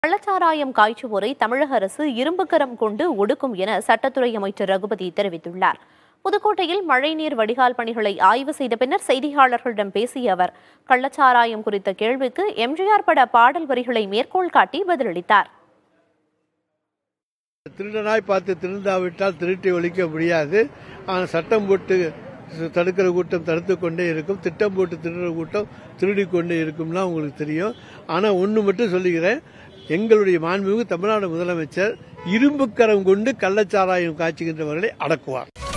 கள்ளச்சாராயம் காய்ச்சுவோரை தமிழக அரசு இரும்புக்கரம் கொண்டு ஒடுக்கும் என சட்டத்துறை அமைச்சர் ரகுபதி தெரிவித்துள்ளார் புதுக்கோட்டையில் மழைநீர் வடிகால் பணிகளை ஆய்வு செய்த பின்னர் செய்தியாளர்களிடம் பேசிய அவர் கள்ளச்சாராயம் குறித்த கேள்விக்கு எம்ஜிஆர் பட பாடல் வரிகளை மேற்கோள் காட்டி பதிலளித்தார் திருடனாய் பார்த்து திருந்தாவிட்டால் திருட்டை ஒழிக்க முடியாது ஆனால் சட்டம் போட்டு தடுக்கிற கூட்டம் தடுத்து கொண்டே இருக்கும் திட்டம் போட்டு திருடுற கூட்டம் திருடி கொண்டே இருக்கும்லாம் உங்களுக்கு தெரியும் ஆனால் ஒன்று மட்டும் சொல்லுகிறேன் எங்களுடைய மாண்புமிகு தமிழ்நாடு முதலமைச்சர் இரும்புக்கரம் கொண்டு கள்ளச்சாராயம் காய்ச்சுகின்றவர்களை அடக்குவார்